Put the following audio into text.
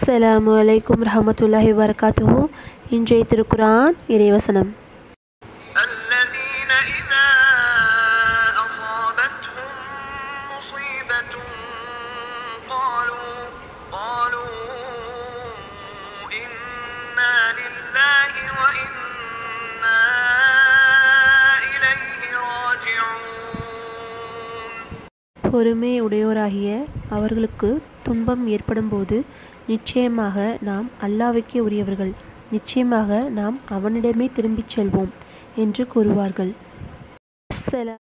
அஸ்ஸலாமு அலைக்கும் ரஹமத்துல்லாஹி வரகாத்துஹு இன்றைய திருக்குரான் இறைவசனம் الذين إذا أصابتهم مصيبة قالوا قالوا إنا لله وإنا إليه راجعون பொறுமை உடையோராகிய அவர்களுக்கு துன்பம் ஏற்படும்போது நிச்சயமாக நாம் அல்லாஹ்வுக்கே உரியவர்கள் நிச்சயமாக நாம் அவனிடமே திரும்பிச் செல்வோம் என்று கூறுவார்கள் அஸ்ஸலாம்